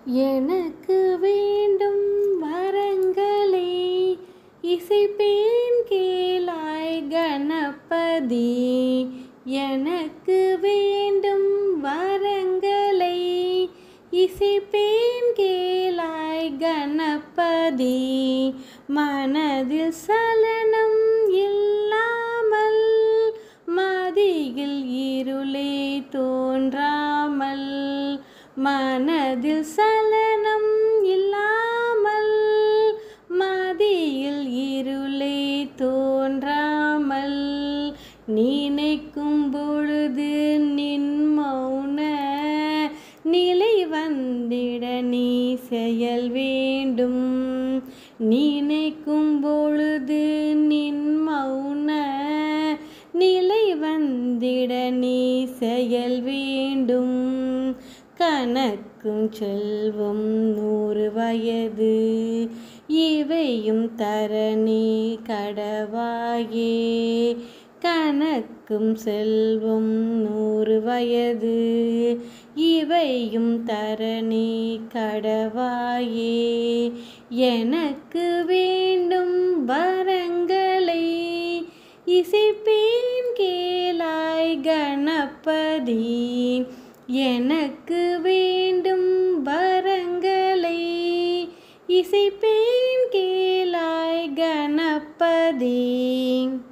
எனக்கு வேண்டும் வரங்களை இசைப்பேன் கேளாய் கணபதி எனக்கு வேண்டும் வரங்களை இசைப்பேன் கேளாய் கணபதி மனதில் சலனம் இல்லாமல் மதியில் இருளே தோன்றாமல் மனதில் சலனம் இல்லாமல் மதியில் இருளே தோன்றாமல் நினைக்கும் பொழுது நின் மௌன நிலை வந்திட நீ செயல் வேண்டும் நினைக்கும் பொழுது நின் மௌன நிலை வந்திட நீ செயல் வேண்டும் கணக்கும் செல்வம் நூறு வயது இவையும் தரணி கடவாயே கணக்கும் செல்வம் நூறு வயது இவையும் தரணி கடவாயே எனக்கு வேண்டும் வரங்களை இசைப்பேன் கேளாய் கணபதி எனக்கு வேண்டும் வரங்களை இசைப்பேன் கேளாய் கணபதி